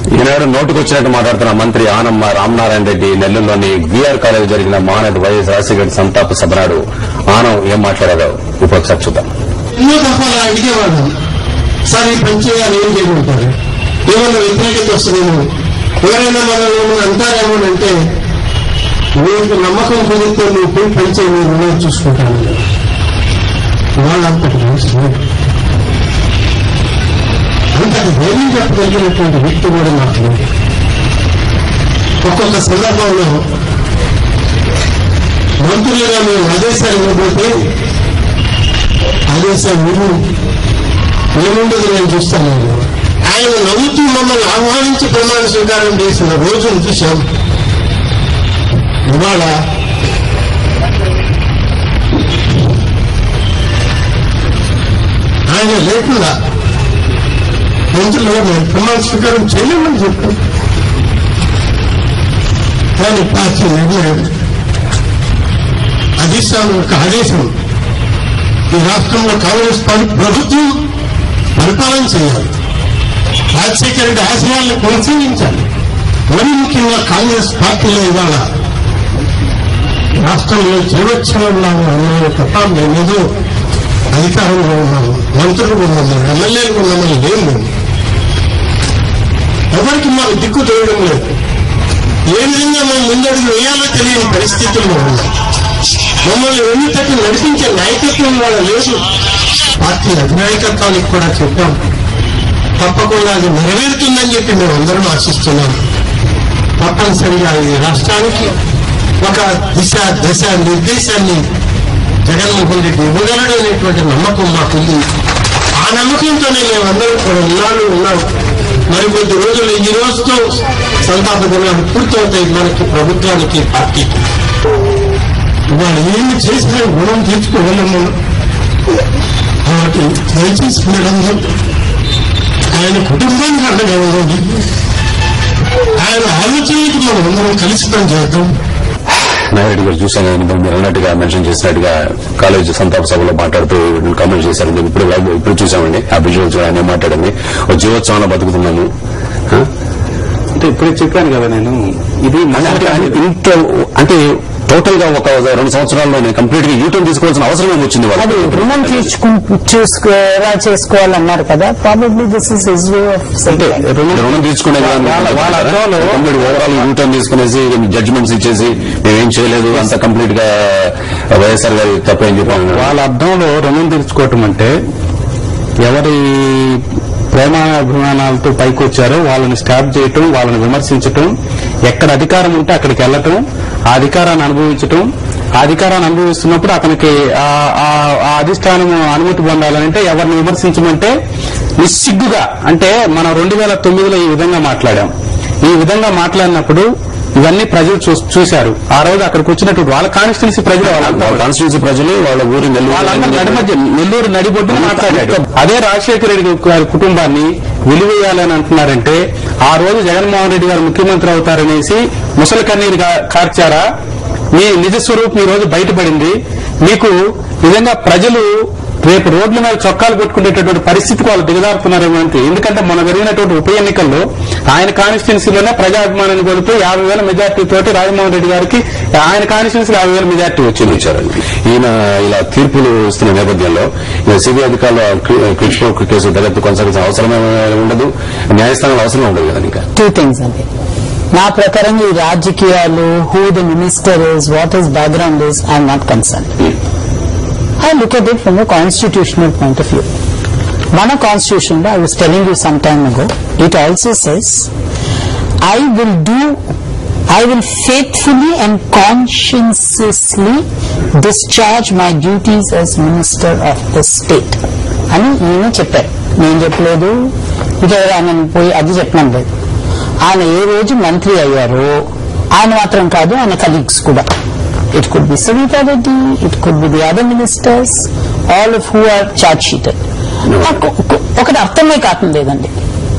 ఈనాడు నోటుకొచ్చినట్టు మాట్లాడుతున్న మంత్రి ఆనమ్మ రామనారాయణ రెడ్డి నెల్లూరులోని విఆర్ కాలేజ్ జరిగిన మహానటి వైఎస్ రాజశేఖర సంతాప సభ నాడు ఆనం ఏం మాట్లాడారో ఇప్పుడు ఒకసారి చూద్దాం ఎన్నో దఫాలు అడిగేవాడు సార్ ఈ పని చేయాలి ఏం చేయమంటారు ఏమన్నా వ్యతిరేకత వస్తుందేమో ఎవరైనా మనల్ని ఏమన్నా అంటారేమో అంటే నీకు నమ్మకం కుదిరితే నువ్వు పోయి పని చేయి నేను నేను చూసుకుంటాను వాళ్ళంతటి మనిషి లేడు. అంతటి ధైర్యం చెప్పగలిగినటువంటి వ్యక్తి కూడా నాకు లేదు ఒక్కొక్క సందర్భంలో మంత్రులుగా మేము ఆదేశాలు ఇవ్వబోతే ఆదేశాలు మీరు ఏముండదు నేను చూస్తాను ఆయన నవ్వుతూ మమ్మల్ని ఆహ్వానించి ప్రమాణ స్వీకారం చేసిన రోజును చూశాం ఇవాళ ఆయన లేకుండా మంత్రులుగా మేము ప్రమాణ స్వీకారం చేయలేమని చెప్పాం కానీ పార్టీ నిర్ణయం అధిష్టానం యొక్క ఆదేశం ఈ రాష్ట్రంలో కాంగ్రెస్ పార్టీ ప్రభుత్వం పరిపాలన చేయాలి రాజశేఖర రెడ్డి ఆశయాలను కొనసాగించాలి మరి ముఖ్యంగా కాంగ్రెస్ పార్టీలో ఇవాళ రాష్ట్రంలో జీవోత్సవంలాగా ఉన్నాము తప్ప మేమేదో అధికారంలో ఉన్నాము మంత్రులు ఉన్నాము ఎమ్మెల్యేలు ఉన్నామని లేము మేము ఎవరికి మాకు దిక్కు తోయడం లేదు ఏ విధంగా మేము ముందడుగు వేయాలో తెలియని పరిస్థితుల్లో ఉన్నాం మమ్మల్ని వెన్ను తట్టి నడిపించే నాయకత్వం వాళ్ళ లేదు పార్టీ అధినాయకత్వానికి కూడా చెప్పాం తప్పకుండా అది నెరవేరుతుందని చెప్పి మేము అందరం ఆశిస్తున్నాం తప్పనిసరిగా ఈ రాష్ట్రానికి ఒక దిశ దశ నిర్దేశాన్ని జగన్మోహన్ రెడ్డి ఇవ్వగలడు అనేటువంటి నమ్మకం మాకుంది ఆ నమ్మకంతోనే మేమందరం కూడా ఉన్నాడు ఉన్నాం మరి కొద్ది రోజులు ఈ రోజుతో సంతాప దినాలు పూర్తవుతాయి మనకి ప్రభుత్వానికి పార్టీకి వాళ్ళు ఏమి చేసినా గుణం తీర్చుకోగలము కాబట్టి దయచేసి మీరందరూ ఆయన కుటుంబానికి అండగా ఉండండి ఆయన ఆలోచనకి మనం అందరం కలిసి పని చేద్దాం నాయుడు గారు చూశాను మీరు అన్నట్టుగా మెన్షన్ చేసినట్టుగా కాలేజ్ సంతాప సభలో మాట్లాడుతూ కామెంట్ చేశారు ఇప్పుడు ఇప్పుడు చూసామండి ఆ విజువల్స్ ఆయన ఏం మాట్లాడింది ఒక జీవోత్సవంలో బతుకుతున్నాము ఆ? అంటే ఇప్పుడే చెప్పాను కదా నేను ఇది మన అంటే ఆయన ఇంత అంటే టోటల్ గా ఒక రెండు సంవత్సరాల్లోనే కంప్లీట్ గా యూటర్న్ తీసుకోవాల్సిన అవసరం ఏమొచ్చింది అది వాళ్ళు రుణం తీర్చుకు చూసుకో ఎలా చేసుకోవాలన్నారు కదా probably this is his way of అంటే రుణం తీసుకునే వాళ్ళ- వాళ్ళ అర్థంలో- కంప్లీట్ ఓవరాల్ యూటర్న్ తీసుకునేసి జడ్జిమెంట్స్ ఇచ్చేసి మేమేం చేయలేదు అంత కంప్లీట్ గా వైఎస్ఆర్ గారి తప్పేం చెప్పాను వాళ్ళ అర్థంలో రుణం తీర్చుకోవటం అంటే ఎవరి ప్రేమాభిమానాలతో పైకి వచ్చారో వాళ్ళని స్టాప్ చేయటం వాళ్ళని విమర్శించటం ఎక్కడ అధికారం ఉంటే అక్కడికి వెళ్ళటం ఆ అధికారాన్ని అనుభవించటం ఆ అధికారాన్ని అనుభవిస్తున్నప్పుడు అతనికి ఆ- ఆ- ఆ అధిష్టానం అనుమతి పొందాలంటే ఎవరిని విమర్శించమంటే నిస్సిగ్గుగా అంటే మనం రెండు వేల తొమ్మిదిలో ఈ విధంగా మాట్లాడాం ఈ విధంగా మాట్లాడినప్పుడు ఇవన్నీ ప్రజలు చూ- చూశారు ఆ రోజు అక్కడికి వచ్చినటువంటి వాళ్ళ కాన్స్టిట్యున్సీ ప్రజలు వాళ్ళంతా కాన్స్టిట్యూన్సీ ప్రజలు వాళ్ళ ఊరి వాళ్ళందరూ నడి మధ్య నెల్లూరు నెల్లూరు నడిబొడ్డున మాట్లాడాడు అదే రాజశేఖర రెడ్డి గారి కుటుంబాన్ని వెలివేయాలని అంటున్నారంటే ఆ రోజు జగన్మోహన్ రెడ్డి గారు ముఖ్యమంత్రి అవుతారనేసి ముసలి కన్నీరు గా- కార్చారా మీ నిజ స్వరూపం ఈ రోజు బయటపడింది మీకు నిజంగా ప్రజలు రేపు రోడ్ల మీద చొక్కాలు కొట్టుకునేటటువంటి పరిస్థితికి వాళ్ళు దిగజారుతున్నారేమో అంతే ఎందుకంటే మొన్న జరిగినటువంటి ఉప ఎన్నికల్లో ఆయన కాన్స్టిట్యున్సీలోనే ప్రజాభిమానాన్ని కోల్పోయి యాభై వేల మెజార్టీ తోటి రాజమోహన్ రెడ్డి గారికి ఆయన కాన్స్టిట్యున్సీ యాభై వేల మెజార్టీ వచ్చింది ఇచ్చారండి ఈయన ఇలా తీర్పులు ఇస్తున్న నేపథ్యంలో ఈయన సిబిఐ అధికారులు క్రిచ్పోక్ కేసు దర్యాప్తు కొనసాగించిన అవసరమే ఉండదు న్యాయస్థానంలో అవసరం ఉండదు కదా ఇంకా టూ థింగ్స్ అండి నా ప్రకారం ఈ రాజకీయాలు who the minister is what is background is I'm not concern I look at it from the constitutional point of view మన కాన్స్టిట్యూషన్ లో I was telling you some time ago it also says I will do I will faithfully and conscientiously discharge my duties as Minister of the State. అని ఈయన చెప్పారు నేను చెప్పలేదు ఇక ఆయన పోయి అది చెప్పడం లేదు ఆయన ఏ రోజు మంత్రి అయ్యారో ఆయన మాత్రం కాదు ఆయన కలీగ్స్ కూడా it could be Savitha Reddy it could be the other ministers all of who are charge sheeted నాకు ఒక- ఒకటి అర్థమే కాకుండా లేదండి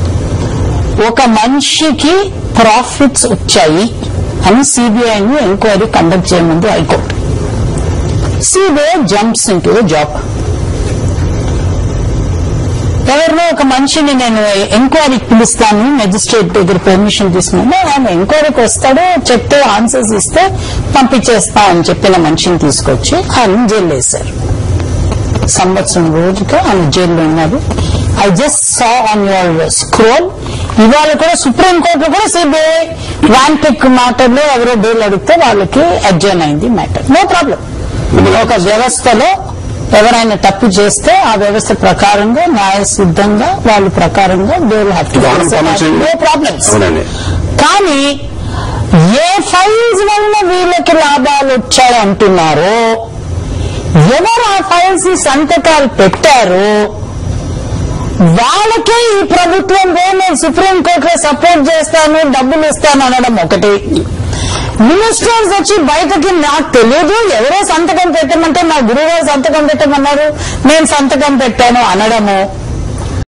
ఒక మనిషికి ప్రాఫిట్స్ వచ్చాయి అని సిబిఐని ఎంక్వైరీ కండక్ట్ చేయమంది high court CBI jumps in to the job ఎవరినో ఒక మనిషిని నేను ఎంక్వైరీకి పిలుస్తాను మెజిస్ట్రేట్ దగ్గర పర్మిషన్ తీసుకున్నాను ఆయన ఎంక్వైరీకి వస్తాడు చెప్తే ఆన్సర్స్ ఇస్తే పంపించేస్తా అని చెప్పిన మనిషిని తీసుకొచ్చి ఆయన జైలు వేశారు సంవత్సరం రోజుగా ఆయన జైల్లో ఉన్నారు I just saw on your scroll ఇవాళ కూడా సుప్రీం కోర్టులో కూడా సిబిఐ వ్యాన్ పిక్ మ్యాటర్లో ఎవరో బెయిల్ అడిగితే వాళ్ళకి అడ్జర్న్ అయింది మ్యాటర్ నో ప్రాబ్లం ఒక వ్యవస్థలో ఎవరైనా తప్పు చేస్తే ఆ వ్యవస్థ ప్రకారంగా న్యాయ సిద్ధంగా వాళ్ళ ప్రకారంగా they will have to Government permission- no problems అవునండి కానీ ఏ ఫైల్స్ వల్ల వీళ్ళకి లాభాలు వచ్చాయి అంటున్నారో ఎవరు ఆ ఫైల్స్ ని సంతకాలు పెట్టారో వాళ్ళకే ఈ ప్రభుత్వం "ఓ, నేను సుప్రీం కోర్టులో సపోర్ట్ చేస్తాను డబ్బులు ఇస్తాను అనడం ఒకటి మినిస్టర్స్ వచ్చి బయటకి నాకు తెలియదు ఎవరో సంతకం పెట్టమంటే మా గురువు గారు సంతకం పెట్టమన్నారు నేను సంతకం పెట్టాను అనడము